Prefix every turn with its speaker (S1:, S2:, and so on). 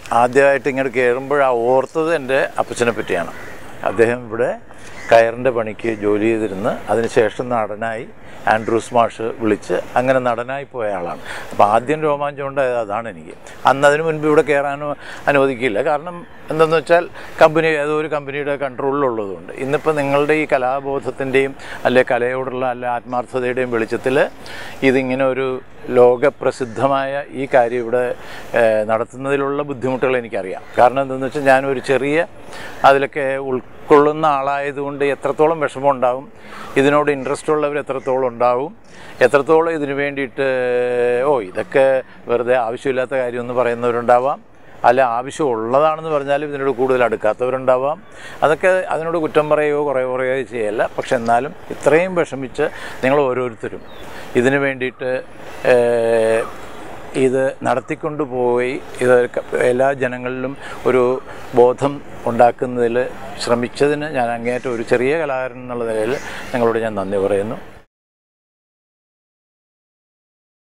S1: ആദ്യമായിട്ട് ഇങ്ങോട്ട് കയറുമ്പോൾ ആ ഓർത്തത് എൻ്റെ അപ്പച്ചനെ പറ്റിയാണ് അദ്ദേഹം ഇവിടെ കയറിൻ്റെ പണിക്ക് ജോലി ചെയ്തിരുന്ന് അതിനുശേഷം നടനായി ആൻഡ്രൂസ് മാഷ് വിളിച്ച് അങ്ങനെ നടനായി പോയ ആളാണ് അപ്പോൾ ആദ്യം രോമാഞ്ചം ഉണ്ടായത് അതാണ് എനിക്ക് അന്ന് അതിന് മുൻപ് ഇവിടെ കയറാനോ അനുവദിക്കില്ല കാരണം എന്തെന്ന് വെച്ചാൽ കമ്പനി ഏതോ ഒരു കമ്പനിയുടെ കൺട്രോളിലുള്ളതുകൊണ്ട് ഇന്നിപ്പോൾ നിങ്ങളുടെ ഈ കലാബോധത്തിൻ്റെയും അല്ലെ കലയോടുള്ള അല്ലെ ആത്മാർത്ഥതയുടെയും വെളിച്ചത്തിൽ ഇതിങ്ങനെ ഒരു ലോകപ്രസിദ്ധമായ ഈ കാര്യം ഇവിടെ ഏഹ്, നടത്തുന്നതിലുള്ള ബുദ്ധിമുട്ടുകൾ എനിക്കറിയാം കാരണം എന്തെന്ന് വെച്ചാൽ ഞാനൊരു ചെറിയ അതിലൊക്കെ ഉൾക്കൊള്ളുന്ന ആളായതുകൊണ്ട് എത്രത്തോളം വിഷമം ഉണ്ടാവും ഇതിനോട് ഇൻട്രസ്റ്റ് ഉള്ളവർ എത്രത്തോളം ഉണ്ടാവും എത്രത്തോളം ഇതിനു വേണ്ടിയിട്ട് ഓ ഇതൊക്കെ വെറുതെ ആവശ്യമില്ലാത്ത കാര്യമെന്ന് പറയുന്നവരുണ്ടാവാം അല്ല ആവശ്യമുള്ളതാണെന്ന് പറഞ്ഞാലും ഇതിനോട് കൂടുതൽ അടുക്കാത്തവരുണ്ടാവാം അതൊക്കെ അതിനോട് കുറ്റം പറയുകയോ കുറേ പറയുകയോ ചെയ്യല്ല പക്ഷെ എന്നാലും ഇത്രയും വിഷമിച്ച് നിങ്ങൾ ഓരോരുത്തരും ഇതിനു വേണ്ടിയിട്ട് ഏഹ്, ഇത് നടത്തിക്കൊണ്ട് പോയി ഇത് ക- എല്ലാ ജനങ്ങളിലും ഒരു ബോധം ഉണ്ടാക്കുന്നതിൽ ശ്രമിച്ചതിന് ഞാൻ അങ്ങേയറ്റം ഒരു ചെറിയ കലാകാരൻ എന്നുള്ള നിലയിൽ നിങ്ങളോട് ഞാൻ നന്ദി പറയുന്നു